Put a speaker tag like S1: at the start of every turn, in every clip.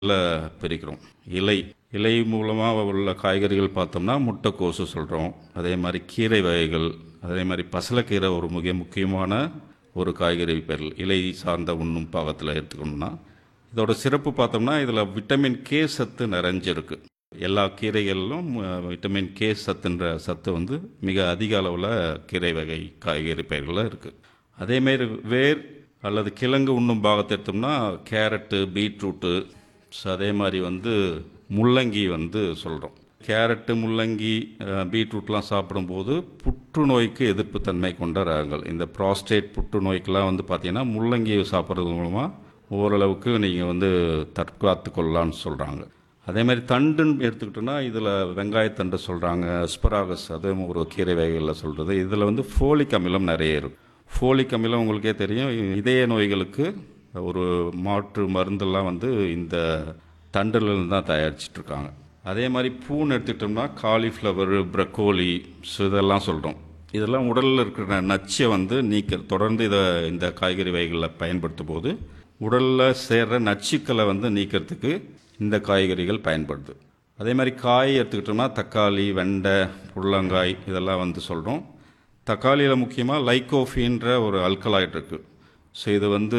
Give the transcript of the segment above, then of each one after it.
S1: பிரிக்கிறோம் இலை இலை மூலமாக உள்ள காய்கறிகள் பார்த்தோம்னா முட்டைக்கோசு சொல்கிறோம் அதே மாதிரி கீரை வகைகள் அதே மாதிரி பசலைக்கீரை ஒரு மிக முக்கியமான ஒரு காய்கறி பெயர்கள் இலை சார்ந்த உண்ணும் பாகத்தில் எடுத்துக்கணும்னா இதோட சிறப்பு பார்த்தோம்னா இதில் விட்டமின் கே சத்து நிறைஞ்சிருக்கு எல்லா கீரைகளிலும் அஹ், விட்டமின் கே சத்துன்ற சத்து வந்து மிக அதிக அளவில் கீரை வகை காய்கறி பயிர்களில் இருக்குது அதேமாரி வேர் அல்லது கிழங்கு உண்ணும் பாகத்தை எடுத்தோம்னா கேரட்டு பீட்ரூட்டு ஸோ அதே மாதிரி வந்து முள்ளங்கி வந்து சொல்கிறோம் கேரட்டு முள்ளங்கி அஹ், பீட்ரூட்லாம் சாப்பிடும்போது புற்றுநோய்க்கு எதிர்ப்பு தன்மை கொண்ட ரகங்கள் இந்த ப்ராஸ்டேட் புற்றுநோய்க்கெலாம் வந்து பார்த்தீங்கன்னா முள்ளங்கி சாப்பிட்றது மூலமாக ஓரளவுக்கு நீங்கள் வந்து தற்காத்து கொள்ளலாம்னு சொல்கிறாங்க அதே மாதிரி தண்டுன்னு எடுத்துக்கிட்டோன்னா இதில் வெங்காயத்தண்டு சொல்கிறாங்க ஸ்பராகஸ் அதுவும் ஒரு கீரை வகைகளில் சொல்கிறது இதில் வந்து ஃபோலிக் அமிலம் நிறைய இருக்கும் ஃபோலிக் அமிலம் உங்களுக்கே தெரியும் இதய நோய்களுக்கு ஒரு மாற்று மருந்தெல்லாம் வந்து இந்த தண்டுலேருந்து தான் தயாரிச்சிட்டு இருக்காங்க அதே மாதிரி பூன்னு எடுத்துக்கிட்டோம்னா காலிஃப்ளவர் ப்ரக்கோலி ஸோ இதெல்லாம் சொல்கிறோம் இதெல்லாம் உடலில் இருக்கிற நச்சை வந்து நீக்க தொடர்ந்து இதை இந்த காய்கறி வகைகளில் பயன்படுத்தும் போது உடலில் சேர்ற நச்சுக்களை வந்து நீக்கிறதுக்கு இந்த காய்கறிகள் பயன்படுது அதே மாதிரி காய் எடுத்துக்கிட்டோம்னா தக்காளி வெண்டை புள்ளங்காய் இதெல்லாம் வந்து சொல்கிறோம் தக்காளியில் முக்கியமாக லைக்கோஃபின்ற ஒரு அல்கலாய்ட் இருக்குது ஸோ இது வந்து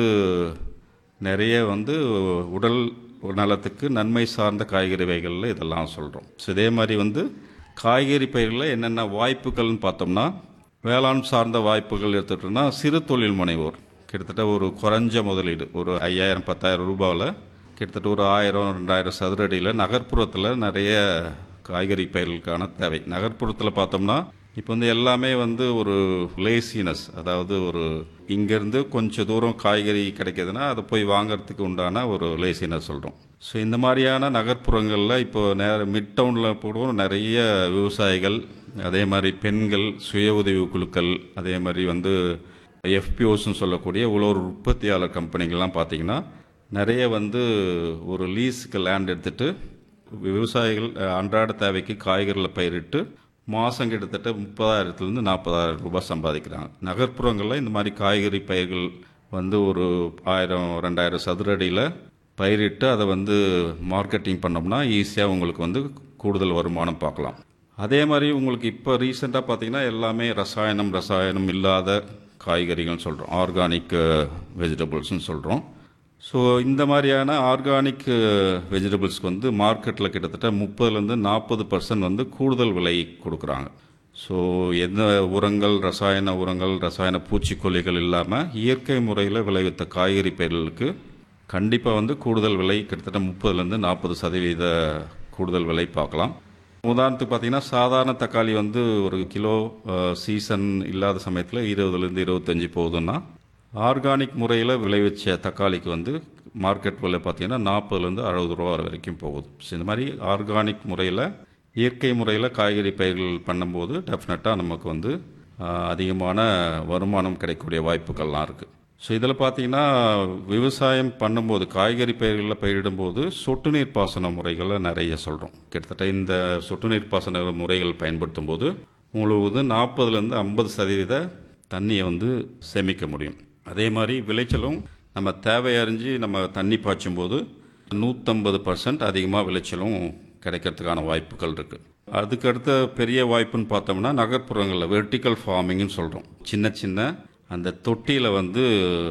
S1: நிறைய வந்து உடல் நலத்துக்கு நன்மை சார்ந்த காய்கறி வகைகளில் இதெல்லாம் சொல்கிறோம் ஸோ இதே மாதிரி வந்து காய்கறி பயிர்களில் என்னென்ன வாய்ப்புகள்னு பார்த்தோம்னா வேளாண் சார்ந்த வாய்ப்புகள் எடுத்துக்கிட்டோம்னா சிறு தொழில் முனைவோர் கிட்டத்தட்ட ஒரு குறைஞ்ச முதலீடு ஒரு ஐயாயிரம் பத்தாயிரம் ரூபாவில் கிட்டத்தட்ட ஒரு ஆயிரம் ரெண்டாயிரம் சதுர அடியில் நகர்ப்புறத்தில் நிறைய காய்கறி பயிர்களுக்கான தேவை நகர்ப்புறத்தில் பார்த்தோம்னா இப்போ வந்து எல்லாமே வந்து ஒரு லேசினஸ் அதாவது ஒரு இங்கேருந்து கொஞ்சம் தூரம் காய்கறி கிடைக்குதுன்னா அதை போய் வாங்குறதுக்கு உண்டான ஒரு லேசினஸ் சொல்கிறோம் ஸோ இந்த மாதிரியான நகர்ப்புறங்களில் இப்போ நேர மிட் டவுனில் கூட நிறைய விவசாயிகள் அதே மாதிரி பெண்கள் சுய உதவி குழுக்கள் அதே மாதிரி வந்து எஃபிஓஸ்ன்னு சொல்லக்கூடிய உழவர் உற்பத்தியாளர் கம்பெனிகள்லாம் பார்த்தீங்கன்னா நிறைய வந்து ஒரு லீஸுக்கு லேண்ட் எடுத்துட்டு விவசாயிகள் அஹ், அன்றாட தேவைக்கு காய்கறிகளை பயிரிட்டு மாதம் கிட்டத்தட்ட முப்பதாயிரத்துலேருந்து நாற்பதாயிரம் ரூபாய் சம்பாதிக்கிறாங்க நகர்ப்புறங்களில் இந்த மாதிரி காய்கறி பயிர்கள் வந்து ஒரு ஆயிரம் ரெண்டாயிரம் சதுர அடியில் பயிரிட்டு அதை வந்து மார்க்கெட்டிங் பண்ணோம்னா ஈஸியாக உங்களுக்கு வந்து கூடுதல் வருமானம் பார்க்கலாம் அதே மாதிரி உங்களுக்கு இப்போ ரீசெண்டாக பார்த்தீங்கன்னா எல்லாமே ரசாயனம் ரசாயனம் இல்லாத காய்கறிகள்னு சொல்கிறோம் ஆர்கானிக் வெஜிடபிள்ஸ்னு சொல்கிறோம் ஸோ இந்த மாதிரியான ஆர்கானிக் வெஜிடபிள்ஸ்க்கு வந்து மார்க்கெட்டில் கிட்டத்தட்ட முப்பதுலேருந்து நாற்பது பர்சன்ட் வந்து கூடுதல் விலை கொடுக்குறாங்க ஸோ எந்த உரங்கள் ரசாயன உரங்கள் ரசாயன பூச்சிக்கொல்லிகள் இல்லாமல் இயற்கை முறையில் விளைவித்த காய்கறி பயிர்களுக்கு கண்டிப்பாக வந்து கூடுதல் விலை கிட்டத்தட்ட முப்பதுலேருந்து நாற்பது சதவீத கூடுதல் விலை பார்க்கலாம் உதாரணத்துக்கு பார்த்தீங்கன்னா சாதாரண தக்காளி வந்து ஒரு கிலோ சீசன் இல்லாத சமயத்தில் இருபதுலேருந்து இருபத்தஞ்சி போகுதுன்னா ஆர்கானிக் முறையில் விளைவிச்ச தக்காளிக்கு வந்து மார்க்கெட் விலை பார்த்தீங்கன்னா நாற்பதுலேருந்து அறுபது ரூபா வரைக்கும் போகுது ஸோ இந்த மாதிரி ஆர்கானிக் முறையில் இயற்கை முறையில் காய்கறி பயிர்கள் பண்ணும்போது டெஃபினட்டாக நமக்கு வந்து ஆஹ், அதிகமான வருமானம் கிடைக்கக்கூடிய வாய்ப்புகள்லாம் இருக்குது ஸோ இதில் பார்த்தீங்கன்னா விவசாயம் பண்ணும்போது காய்கறி பயிர்களில் பயிரிடும்போது சொட்டு நீர் பாசன முறைகளை நிறைய சொல்கிறோம் கிட்டத்தட்ட இந்த சொட்டு நீர் பாசன முறைகள் பயன்படுத்தும் போது உங்களுக்கு வந்து நாற்பதுலேருந்து ஐம்பது சதவீத தண்ணியை வந்து சேமிக்க முடியும் அதே மாதிரி விளைச்சலும் நம்ம தேவை அறிஞ்சு நம்ம தண்ணி பாய்ச்சும் போது நூற்றம்பது பர்சன்ட் அதிகமாக விளைச்சலும் கிடைக்கிறதுக்கான வாய்ப்புகள் இருக்குது அதுக்கடுத்த பெரிய வாய்ப்புன்னு பார்த்தோம்னா நகர்ப்புறங்களில் வெர்டிக்கல் ஃபார்மிங்னு சொல்கிறோம் சின்ன சின்ன அந்த தொட்டியில் வந்து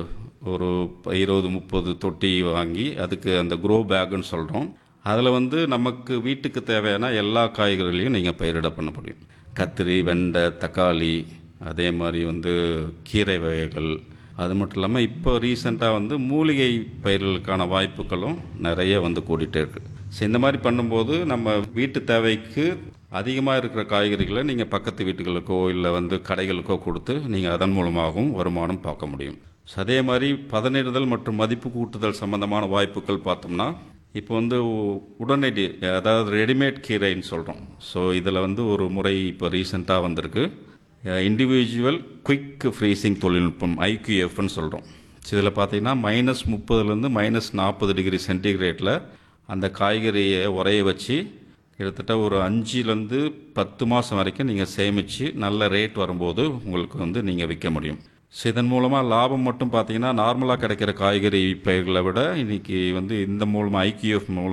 S1: ஒரு இருபது முப்பது தொட்டி வாங்கி அதுக்கு அந்த க்ரோ பேக்குன்னு சொல்கிறோம் அதில் வந்து நமக்கு வீட்டுக்கு தேவையான எல்லா காய்கறிகளையும் நீங்கள் பயிரிட பண்ண முடியும் கத்திரி வெண்டை தக்காளி அதே மாதிரி வந்து கீரை வகைகள் அது மட்டும் இல்லாமல் இப்போ ரீசெண்டாக வந்து மூலிகை பயிர்களுக்கான வாய்ப்புகளும் நிறைய வந்து கூடிட்டே இருக்கு ஸோ இந்த மாதிரி பண்ணும்போது நம்ம வீட்டு தேவைக்கு அதிகமாக இருக்கிற காய்கறிகளை நீங்கள் பக்கத்து வீட்டுகளுக்கோ இல்லை வந்து கடைகளுக்கோ கொடுத்து நீங்கள் அதன் மூலமாகவும் வருமானம் பார்க்க முடியும் ஸோ அதே மாதிரி பதனிடுதல் மற்றும் மதிப்பு கூட்டுதல் சம்பந்தமான வாய்ப்புகள் பார்த்தோம்னா இப்போ வந்து உ- உடனடி அதாவது ரெடிமேட் கீரைன்னு சொல்கிறோம் ஸோ இதில் வந்து ஒரு முறை இப்போ ரீசெண்டாக வந்திருக்கு இண்டிவிஜுவல் குயிக் ஃப்ரீசிங் தொழில்நுட்பம் ஐக்யூஎஃப்னு சொல்கிறோம் இதில் பார்த்தீங்கன்னா மைனஸ் முப்பதுலேருந்து மைனஸ் நாற்பது டிகிரி சென்டிகிரேட்டில் அந்த காய்கறியை உரைய வச்சு கிட்டத்தட்ட ஒரு அஞ்சுலேருந்து பத்து மாதம் வரைக்கும் நீங்கள் சேமித்து நல்ல ரேட் வரும்போது உங்களுக்கு வந்து நீங்கள் விற்க முடியும் ஸோ இதன் மூலமாக லாபம் மட்டும் பார்த்தீங்கன்னா நார்மலாக கிடைக்கிற காய்கறி பயிர்களை விட இன்னைக்கு வந்து இந்த மூலமாக ஐக்கியூஎஃப் மூலம்